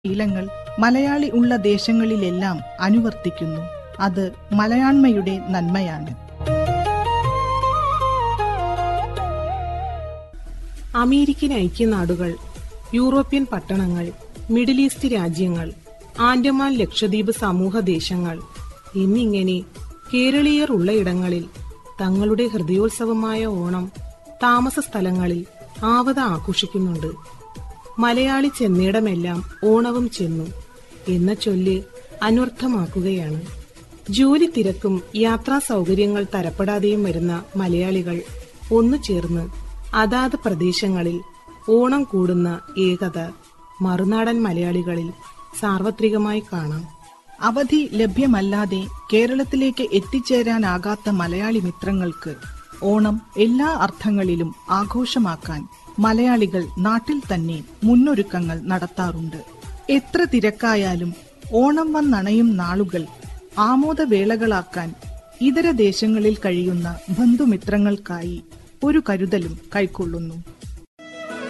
ശീലങ്ങൾ മലയാളി ഉള്ള ദേശങ്ങളിലെല്ലാം അനുവർത്തിക്കുന്നു അത് മലയാണ്മയുടെ നന്മയാണ് അമേരിക്കൻ ഐക്യനാടുകൾ യൂറോപ്യൻ പട്ടണങ്ങൾ മിഡിൽ ഈസ്റ്റ് രാജ്യങ്ങൾ ആൻഡമാൻ ലക്ഷദ്വീപ് സമൂഹ ദേശങ്ങൾ എന്നിങ്ങനെ കേരളീയർ ഉള്ളയിടങ്ങളിൽ തങ്ങളുടെ ഹൃദയോത്സവമായ ഓണം താമസ സ്ഥലങ്ങളിൽ ആവത ആഘോഷിക്കുന്നുണ്ട് മലയാളി ചെന്നിടമെല്ലാം ഓണവും ചെന്നു എന്ന ചൊല്ല് അനർത്ഥമാക്കുകയാണ് ജോലി തിരക്കും യാത്രാ സൗകര്യങ്ങൾ തരപ്പെടാതെയും വരുന്ന മലയാളികൾ ഒന്നു ചേർന്ന് അതാത് പ്രദേശങ്ങളിൽ ഓണം കൂടുന്ന ഏകത മറുനാടൻ മലയാളികളിൽ സാർവത്രികമായി കാണാം അവധി ലഭ്യമല്ലാതെ കേരളത്തിലേക്ക് എത്തിച്ചേരാനാകാത്ത മലയാളി മിത്രങ്ങൾക്ക് ഓണം എല്ലാ അർത്ഥങ്ങളിലും ആഘോഷമാക്കാൻ മലയാളികൾ നാട്ടിൽ തന്നെ മുന്നൊരുക്കങ്ങൾ നടത്താറുണ്ട് എത്ര തിരക്കായാലും ഓണം വന്നണയും നാളുകൾ ആമോദവേളകളാക്കാൻ ഇതര ദേശങ്ങളിൽ കഴിയുന്ന ബന്ധുമിത്രങ്ങൾക്കായി ഒരു കരുതലും കൈക്കൊള്ളുന്നു